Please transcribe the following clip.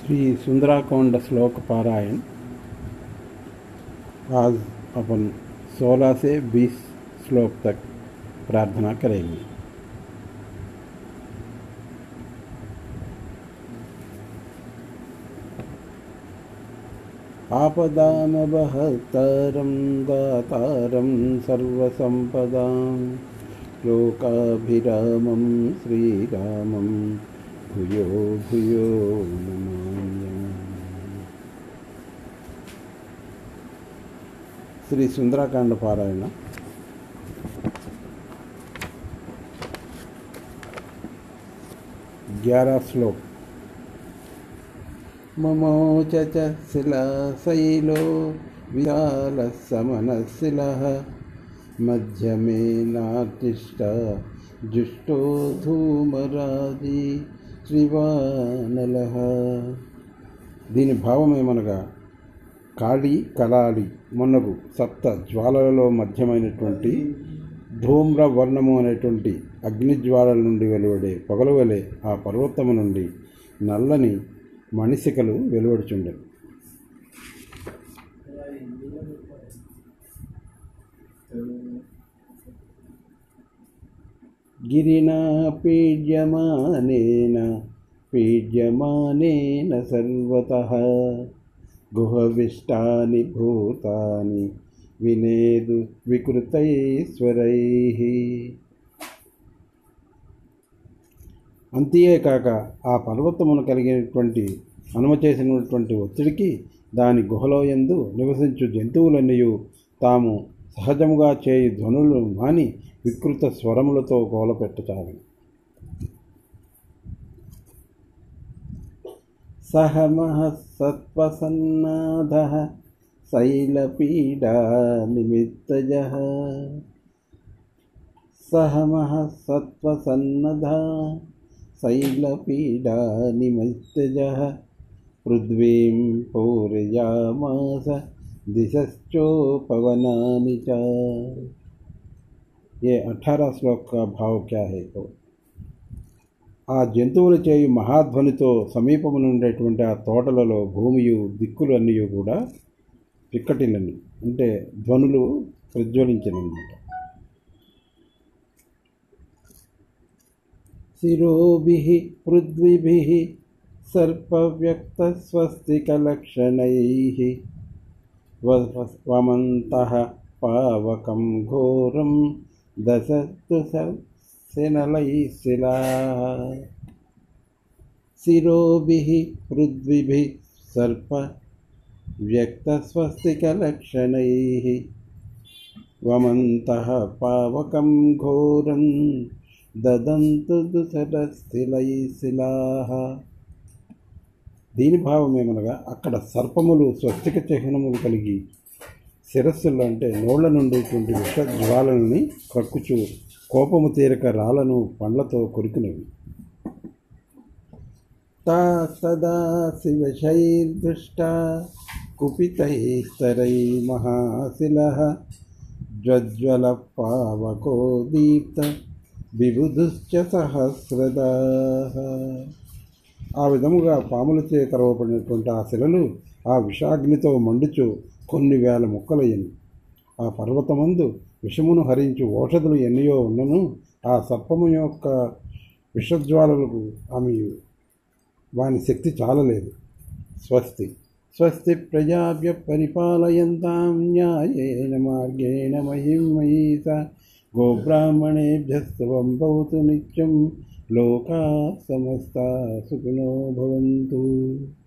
श्री सुंदराकांड श्लोक पारायण आज अपन 16 से 20 श्लोक तक प्रार्थना करेंगे आपदामवहर्तारं दातारं सर्वसम्पदां लोकाभिरामं श्रीरामं भूयो भूयो नमाम्यहम् శ్రీ సుందరాకాండ పారాయణ ग्यारह श्लोक ममोच च शिलाशैलो विशालः समनशिलः मध्यमे नातिष्ठ जुष्टो धूमराजी శ్రీవానలహ దీని భావమేమనగా కాళి కలాలి మొన్నగు సప్త జ్వాలలలో మధ్యమైనటువంటి ధూమ్ర వర్ణము అనేటువంటి అగ్నిజ్వాలల నుండి వెలువడే పొగలు వలె ఆ పర్వతము నుండి నల్లని మణిసికలు వెలువడుచుండెను గిరినా పీడ్యమానేన పీడ్యమానేన సర్వతః గుహవిష్టాని భూతాని వినేదు వికృతైశ్వరై అంతేకాక ఆ పర్వతమును కలిగినటువంటి అనుమ చేసినటువంటి ఒత్తిడికి దాని గుహలో ఎందు నివసించు జంతువులన్నీ తాము సహజముగా చేయు ధ్వనులు మాని వికృత స్వరములతో గోలపెట్టచాలి సహమః సత్వసన్నాధः శైలపీడా నిమిత్తజः సహమః సత్వసన్నధ శైలపీడా నిమిత్తజः पृथ्वीं पूरयामास दिशश्चोपवनानि च ये अठारह श्लोक का भाव क्या है तो ఆ జంతువులు చేయు మహాధ్వనితో సమీపము ఉండేటువంటి ఆ తోటలలో భూమియు దిక్కులు అన్నీ కూడా పిక్కటిలని అంటే ధ్వనులు ప్రజ్వలించినమాట శిరోభి పృథ్వీభి సర్పవ్యక్తస్వస్తికలక్షణై వమంతః పావకం ఘోరం దశతు శనలైశిలా శిరోభిः పృథ్వీభిः సర్ప వ్యక్తస్వస్తికలక్షణైः వమంతః పావకం ఘోరం దదంతు దుసరస్థిలైశిలాः దీని భావమేమనగా అక్కడ సర్పములు స్వస్తిక చిహ్నములు కలిగి శిరస్సులు అంటే నోళ్ల నుండేటువంటి విష జ్వాలల్ని కక్కుచు కోపము తీరక రాళ్లను పండ్లతో కొరికినవి తా సదా శివశైర్దృష్ట కుపితైస్తరై మహాశిల జ్వజ్వల పావకో దీప్త విబుధుశ్చ సహస్రదా ఆ విధముగా పాములచే కరవబడినటువంటి ఆ శిలలు ఆ విషాగ్నితో మండుచు కొన్ని వేల ముక్కలయ్యను ఆ పర్వతమందు విషమును హరించు ఓషధులు ఎన్నయో ఉన్నను ఆ సర్పము యొక్క విషజ్వాలలకు ఆమె వాని శక్తి చాలలేదు స్వస్తి స్వస్తి ప్రజాభ్య పరిపాలయంతాం న్యాయేన మార్గేణ మహిం మయీత గోబ్రాహ్మణేభ్యస్తవం భవతు నిత్యం లోకా సమస్త సుఖినో భవంతు